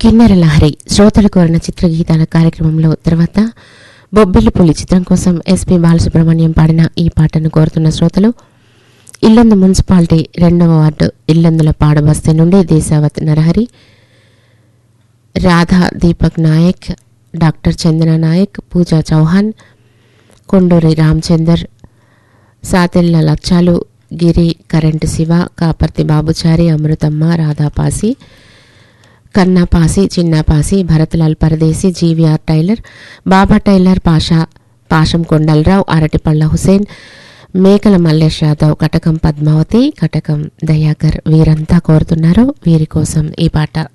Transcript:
కిన్నెర లహరి శ్రోతలు కోరిన చిత్రగీతాల కార్యక్రమంలో తర్వాత బొబ్బిలిపులి చిత్రం కోసం ఎస్పి బాలసుబ్రహ్మణ్యం పాడిన ఈ పాటను కోరుతున్న శ్రోతలు ఇల్లందు మున్సిపాలిటీ రెండవ వార్డు ఇల్లందుల పాడబస్తీ నుండి Deshavath Narahari Radha Deepak Nayak doctor Chandana Nayak Pooja Chauhan Konduri Ramachander Satella Lachalu Giri current Shiva Kaparthi Babuchari Amruthamma Radhapasi Kannapasi Chinnapasi Bharatlal Paradeshi GVR tailor Baba tailor Pasha Pasham Kondalarao అరటిపళ్ళ హుసేన్ మేకల మల్లేష్ యాదవ్ కటకం పద్మావతి కటకం దయాకర్ వీరంతా కోరుతున్నారు వీరి కోసం ఈ పాట